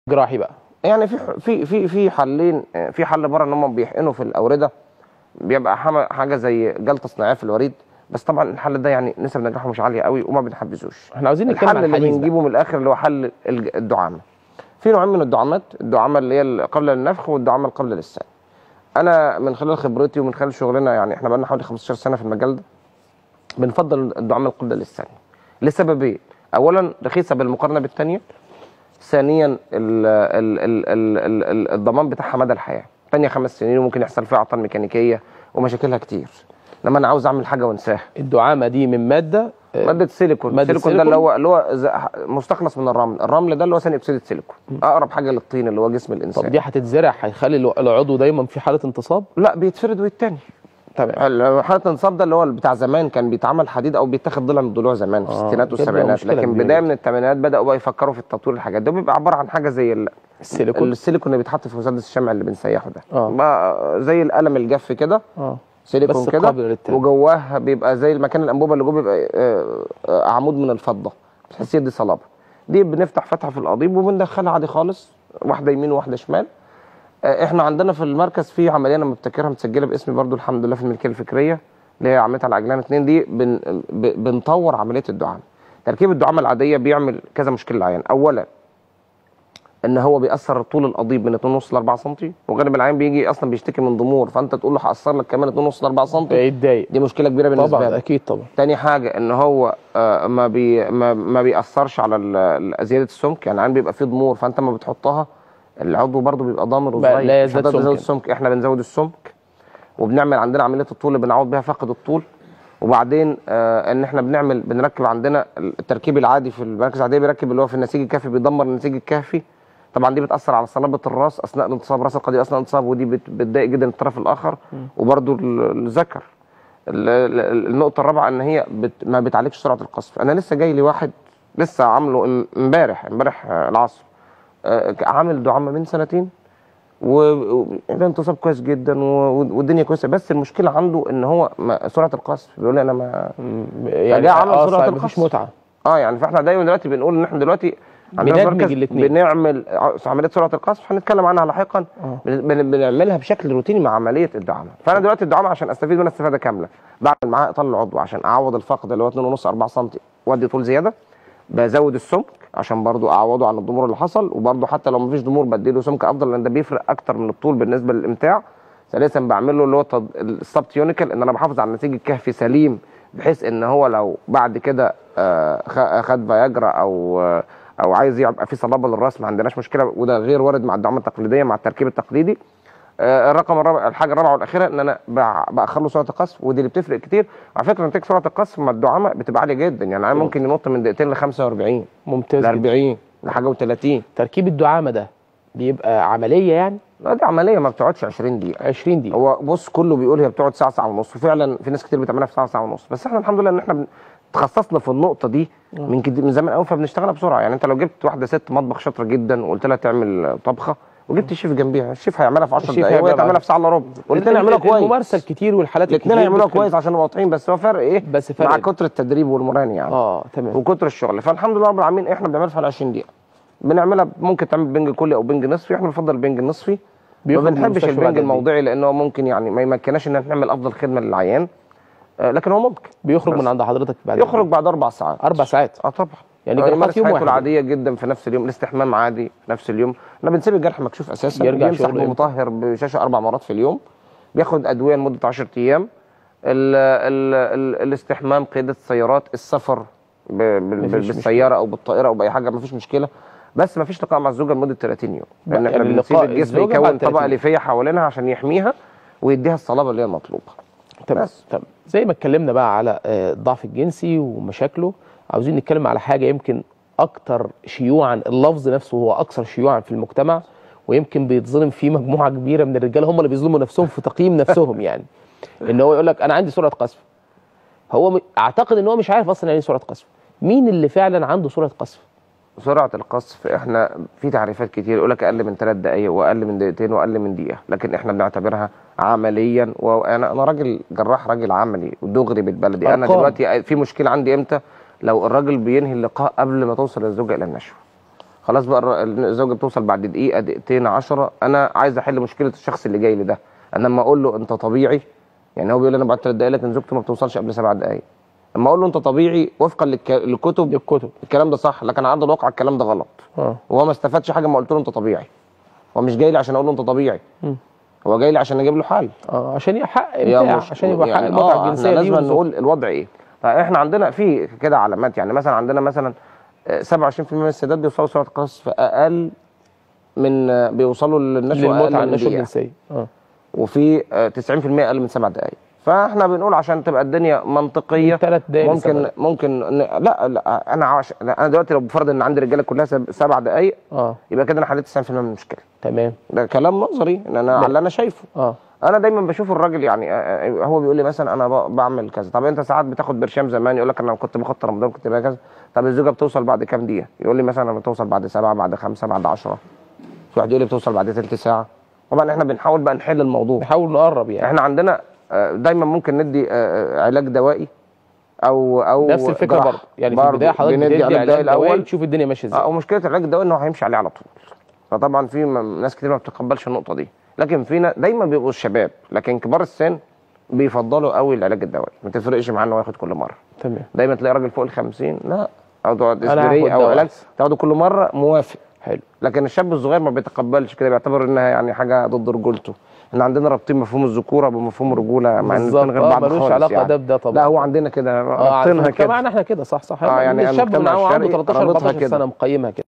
جراحي بقى يعني في في في في حلين في حل بره ان هم بيحقنوا في الاورده بيبقى حم- حاجه زي جلطه صناعيه في الوريد بس طبعا الحل ده يعني نسب نجاحه مش عاليه قوي وما بنحبذوش احنا عاوزين نتكلم الحل عن اللي الحديث ده. بنجيبه من الاخر اللي هو حل الج- الدعامه في نوعين من الدعامات الدعامه اللي هي ال- قبل النفخ والدعامه القبل اللسان انا من خلال خبرتي ومن خلال شغلنا يعني احنا بقالنا حوالي 15 سنه في المجال ده بنفضل الدعامه القبل اللسان لسببين اولا رخيصه بالمقارنه بالثانيه ثانيا ال ال ال ال ال ال الضمان بتاعها مدى الحياه ثانيه خمس سنين وممكن يحصل فيها اعطال ميكانيكيه ومشاكلها كتير لما انا عاوز اعمل حاجه وانساها الدعامه دي من ماده آه، ماده سيليكون مادة السيليكون ده اللي سيليكون؟ هو اللي هو ز- مستخلص من الرمل الرمل ده اللي هو ثاني اكسيد السيليكون اقرب حاجه للطين اللي هو جسم الانسان طب دي هتتزرع هيخلي الو- العضو دايما في حاله انتصاب لا بيتفرد ويتاني تمام حاله الانصاب ده اللي هو بتاع زمان كان بيتعمل حديد او بيتاخد ضلع من الضلوع زمان في آه، الستينات كده والسبعينات مشكلة لكن كبيرة بدايه جدا. من الثمانينات بداوا بقى يفكروا في التطوير الحاجات ده بيبقى عباره عن حاجه زي ال- السيليكون السيليكون اللي بيتحط في مسدس الشمع اللي بنسيحه ده آه. بقى زي القلم الجاف كده اه سيليكون بس كده قابل للتلف. وجواه بيبقى زي المكان الانبوبه اللي جوه بيبقى آه، آه، عمود من الفضه بتحس دي صلابه دي بنفتح فتحه في القضيب وبندخلها عادي خالص واحده يمين وواحده شمال آه، احنا عندنا في المركز في عمليه انا مبتكرها متسجله باسمي برضو الحمد لله في الملكيه الفكريه اللي هي عمليه على العجلان اتنين دي بن ب- بنطور عمليه الدعامه تركيب الدعامه العاديه بيعمل كذا مشكله للعيان اولا ان هو بيأثر طول القضيب من 2.5 ل 4 سم وغالب العيان بيجي اصلا بيشتكي من ضمور فانت تقول له هقصر لك كمان 2.5 ل 4 سم يتضايق دي مشكله كبيره بالنسبه طبعا له اكيد طبعا تاني حاجه ان هو آه، ما بي ما, ما بيأثرش على ال- ال- زياده السمك يعني العيان بيبقى فيه ضمور فانت ما بتحطها العضو برضو بيبقى ضامر بقى وصغير لا مش يزداد هتقدر تزود سمكاً. السمك احنا بنزود السمك وبنعمل عندنا عمليه الطول اللي بنعوض بيها فقد الطول وبعدين آه ان احنا بنعمل بنركب عندنا التركيب العادي في المراكز العاديه بيركب اللي هو في النسيج الكهفي بيدمر النسيج الكهفي طبعا دي بتاثر على صلابه الراس اثناء الانتصاب راس القضيب اثناء الانتصاب ودي بت- بتضايق جدا الطرف الاخر وبرده الذكر ال- ال- النقطه الرابعه ان هي بت ما بتعالجش سرعه القصف انا لسه جاي لي واحد لسه عامله ام- امبارح امبارح آه، العصر آه، عامل دعامه من سنتين والانتصاب كويس جدا و- والدنيا كويسه بس المشكله عنده ان هو ما سرعه القصف بيقول لي انا ما يعني فجاء عمل آه، سرعة صعب، القصف. مفيش متعه اه يعني فاحنا دايما دلوقتي بنقول ان احنا دلوقتي عندنا في بندمج مركز الاتنين. بنعمل ع- عمليه سرعه القصف هنتكلم عنها لاحقا بن- بن- بنعملها بشكل روتيني مع عمليه الدعامه فانا دلوقتي الدعامه عشان استفيد منها استفاده كامله بعمل معاها اطال العضو عشان اعوض الفقد اللي هو 2.5 4 سم وادي طول زياده بزود السمك عشان برضو اعوضه عن الضمور اللي حصل وبرضو حتى لو مفيش ضمور بديله سمك افضل لان ده بيفرق اكتر من الطول بالنسبه للامتاع ثالثا بعمل له اللي هو تض- السبتيونيكال ان انا بحافظ على النسيج الكهفي سليم بحيث ان هو لو بعد كده آه، خ- خد فياجرا او آه، او عايز يبقى في صلابه للراس ما عندناش مشكله وده غير وارد مع الدعامه التقليديه مع التركيب التقليدي آه، الرقم الرابع الحاجه الرابعه والاخيره ان انا بع- باخر له سرعه القصف ودي اللي بتفرق كتير على فكره نتيجه سرعه القصف مع الدعامه بتبقى عاليه جدا يعني انا ممكن ينط من دقيقتين ل 45 ممتاز ل جدا 40 لحاجه و30 تركيب الدعامه ده بيبقى عمليه يعني لا دي عمليه ما بتقعدش 20 دقيقه 20 دقيقه هو بص كله بيقول هي بتقعد ساعه ساعه ونص وفعلا في ناس كتير بتعملها في ساعه ساعه ونص بس احنا الحمد لله ان احنا بن- تخصصنا في النقطه دي من كده من زمان قوي فبنشتغلها بسرعه يعني انت لو جبت واحده ست مطبخ شاطره جدا وقلت لها تعمل طبخه وجبت الشيف جنبيها الشيف هيعملها في 10 الشيف دقائق وهي هيعملها تعملها بعد- في ساعه الا ربع والاثنين يعملوها كويس الممارسه الكتير والحالات الاثنين الكتير هيعملوها بتخلي- كويس عشان نبقى واضحين بس هو فرق ايه بس فرق مع إيه؟ كتر التدريب والمران يعني اه تمام وكتر الشغل فالحمد لله رب العالمين احنا بنعملها في 20 دقيقه بنعملها ممكن تعمل بنج كلي او بنج نصفي احنا بنفضل البنج النصفي ما بيخرج من بنحبش المستشفى بعد البنج قد إيه؟ الموضعي لانه ممكن يعني ما يمكنناش ان احنا نعمل افضل خدمه للعيان آه، لكن هو ممكن بيخرج بس. من عند حضرتك بعد يخرج بعد اربع ساعات اربع ساعات اه طبعا يعني آه، جراحات يمارس يوم حياته واحد. العاديه جدا في نفس اليوم الاستحمام عادي في نفس اليوم احنا بنسيب الجرح مكشوف اساسا يرجع بيمسح شغله إمتى؟ بمطهر بشاشه اربع مرات في اليوم بياخد ادويه لمده 10 ايام ال ال ال الاستحمام قياده السيارات السفر ب- بال- مفيش بال- مشكلة. بالسياره او بالطائره او باي حاجه مفيش مشكله بس مفيش لقاء مع الزوجه لمده 30 يوم لان بقى احنا يعني بنسيب لقاء الجسم الزوجة بعد يكون 30 طبقه يوم. ليفيه حوالينها عشان يحميها ويديها الصلابه اللي هي المطلوبه تمام بس. تمام زي ما اتكلمنا بقى على آه، الضعف الجنسي ومشاكله عاوزين نتكلم على حاجه يمكن اكتر شيوعا اللفظ نفسه هو اكثر شيوعا في المجتمع ويمكن بيتظلم فيه مجموعه كبيره من الرجاله هم اللي بيظلموا نفسهم في تقييم نفسهم يعني ان هو يقول لك انا عندي سرعه قذف هو م- اعتقد ان هو مش عارف اصلا يعني ايه سرعه قذف مين اللي فعلا عنده سرعه قذف سرعة القصف احنا في تعريفات كتير يقول لك اقل من ثلاث دقائق واقل من دقيقتين واقل من دقيقة لكن احنا بنعتبرها عمليا وانا انا راجل جراح راجل عملي ودغري بالبلدي انا أرقام. دلوقتي في مشكلة عندي امتى لو الراجل بينهي اللقاء قبل ما توصل الزوجة الى النشوة خلاص بقى الر- الزوجه بتوصل بعد دقيقه دقيقتين عشرة انا عايز احل مشكله الشخص اللي جاي لي ده انا لما اقول له انت طبيعي يعني هو بيقول لي انا بعد ثلاث دقايق لكن زوجته ما بتوصلش قبل سبع دقايق لما اقول له انت طبيعي وفقا للك... للكتب الكتب الكلام ده صح لكن على ارض الواقع الكلام ده غلط اه وهو ما استفادش حاجه ما قلت له انت طبيعي هو مش جاي لي عشان اقول له انت طبيعي مم. هو جاي لي عشان اجيب له حل اه عشان يحقق هي امتاع مش- عشان يبقى يعني حق المتعه آه، الجنسيه احنا دي لازم والزوج. نقول الوضع ايه فاحنا عندنا في كده علامات يعني مثلا عندنا مثلا آه، 27% من السيدات بيوصلوا سرعه القذف في اقل من آه، بيوصلوا للنشوه اقل للمتعه من النشوه دقيقه الجنسيه اه وفي آه، 90% اقل من سبع دقائق فاحنا بنقول عشان تبقى الدنيا منطقيه ثلاث دقايق ممكن لسبع. ممكن ن- لا لا انا عش... انا دلوقتي لو بفرض ان عندي رجاله كلها سب- سبع دقائق اه يبقى كده انا حليت 90% من المشكله تمام ده كلام نظري ان انا على اللي انا شايفه اه انا دايما بشوف الراجل يعني آه، آه، هو بيقول لي مثلا انا ب- بعمل كذا طب انت ساعات بتاخد برشام زمان يقول لك انا كنت باخد رمضان كنت بقى كذا طب الزوجه بتوصل بعد كام دقيقه يقول لي مثلا بتوصل بعد سبعه بعد خمسه بعد عشرة في واحد يقول لي بتوصل بعد ثلث ساعه طبعا احنا بنحاول بقى نحل الموضوع نحاول نقرب يعني احنا عندنا آه، دايما ممكن ندي آه، آه، علاج دوائي او او نفس الفكره جراحة. برضه يعني في برضه البدايه حضرتك بندي بتدي علاج دوائي علاج دواء الاول تشوف الدنيا ماشيه ازاي اه ومشكله العلاج الدوائي ان هو هيمشي عليه على طول فطبعا في م- ناس كتير ما بتتقبلش النقطه دي لكن فينا دايما بيبقوا الشباب لكن كبار السن بيفضلوا قوي العلاج الدوائي ما تفرقش معاه ان هو ياخد كل مره تمام دايما تلاقي راجل فوق ال 50 لا او تقعد أنا اسبري هاخد او دواء علاج أحسن. تاخده كل مره موافق حلو لكن الشاب الصغير ما بيتقبلش كده بيعتبر انها يعني حاجه ضد رجولته احنا عندنا رابطين مفهوم الذكوره بمفهوم الرجوله مع ان بالظبط الاثنين غير اه بعض ملوش خالص علاقه يعني. ده بده طبعا لا هو عندنا كده اه رابطينها عارفين كده كمان احنا كده صح صح آه، يعني الشاب من المجتمع هو عنده الشرقي 13 رابطها 14 كده. سنه مقيمها كده